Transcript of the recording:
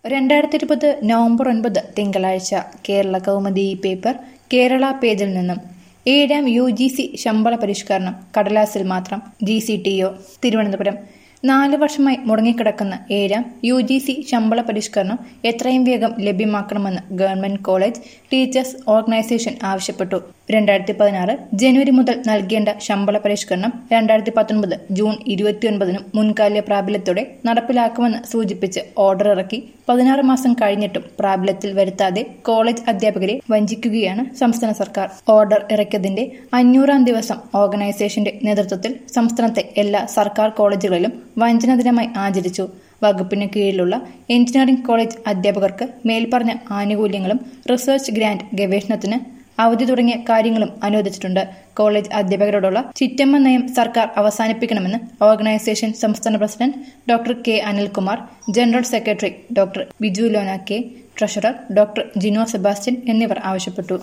രണ്ടായിരത്തി ഇരുപത് നവംബർ ഒൻപത് തിങ്കളാഴ്ച കേരള കൗമുദി പേപ്പർ കേരള പേജിൽ നിന്നും ഏഴാം യു ജി സി ശമ്പള പരിഷ്കരണം കടലാസിൽ മാത്രം G C T O Thiruvananthapuram നാല് വർഷമായി മുടങ്ങിക്കിടക്കുന്ന ഏഴാം യു ജി സി ശമ്പള പരിഷ്കരണം എത്രയും വേഗം ലഭ്യമാക്കണമെന്ന് ഗവൺമെന്റ് കോളേജ് ടീച്ചേഴ്സ് ഓർഗനൈസേഷൻ ആവശ്യപ്പെട്ടു രണ്ടായിരത്തി പതിനാറ് ജനുവരി മുതൽ നൽകേണ്ട ശമ്പള പരിഷ്കരണം രണ്ടായിരത്തി പത്തൊൻപത് ജൂൺ ഇരുപത്തിയൊൻപതിനും മുൻകാല പ്രാബല്യത്തോടെ നടപ്പിലാക്കുമെന്ന് സൂചിപ്പിച്ച് ഓർഡർ ഇറക്കി പതിനാറ് മാസം കഴിഞ്ഞിട്ടും പ്രാബല്യത്തിൽ വരുത്താതെ കോളേജ് അധ്യാപകരെ വഞ്ചിക്കുകയാണ് സംസ്ഥാന സർക്കാർ ഓർഡർ ഇറക്കിയതിന്റെ അഞ്ഞൂറാം ദിവസം ഓർഗനൈസേഷന്റെ നേതൃത്വത്തിൽ സംസ്ഥാനത്തെ എല്ലാ സർക്കാർ കോളേജുകളിലും വഞ്ചന ദിനമായി ആചരിച്ചു വകുപ്പിന് കീഴിലുള്ള എഞ്ചിനീയറിംഗ് കോളേജ് അധ്യാപകർക്ക് മേൽപ്പറഞ്ഞ ആനുകൂല്യങ്ങളും റിസർച്ച് ഗ്രാന്റ് ഗവേഷണത്തിന് അവധി തുടങ്ങിയ കാര്യങ്ങളും അനുവദിച്ചിട്ടുണ്ട് കോളേജ് അധ്യാപകരോടുള്ള ചിറ്റമ്മ നയം സർക്കാർ അവസാനിപ്പിക്കണമെന്ന് ഓർഗനൈസേഷൻ സംസ്ഥാന president doctor K Anilkumar general secretary doctor Biju Lona K treasurer doctor Jino Sebastian എന്നിവർ ആവശ്യപ്പെട്ടു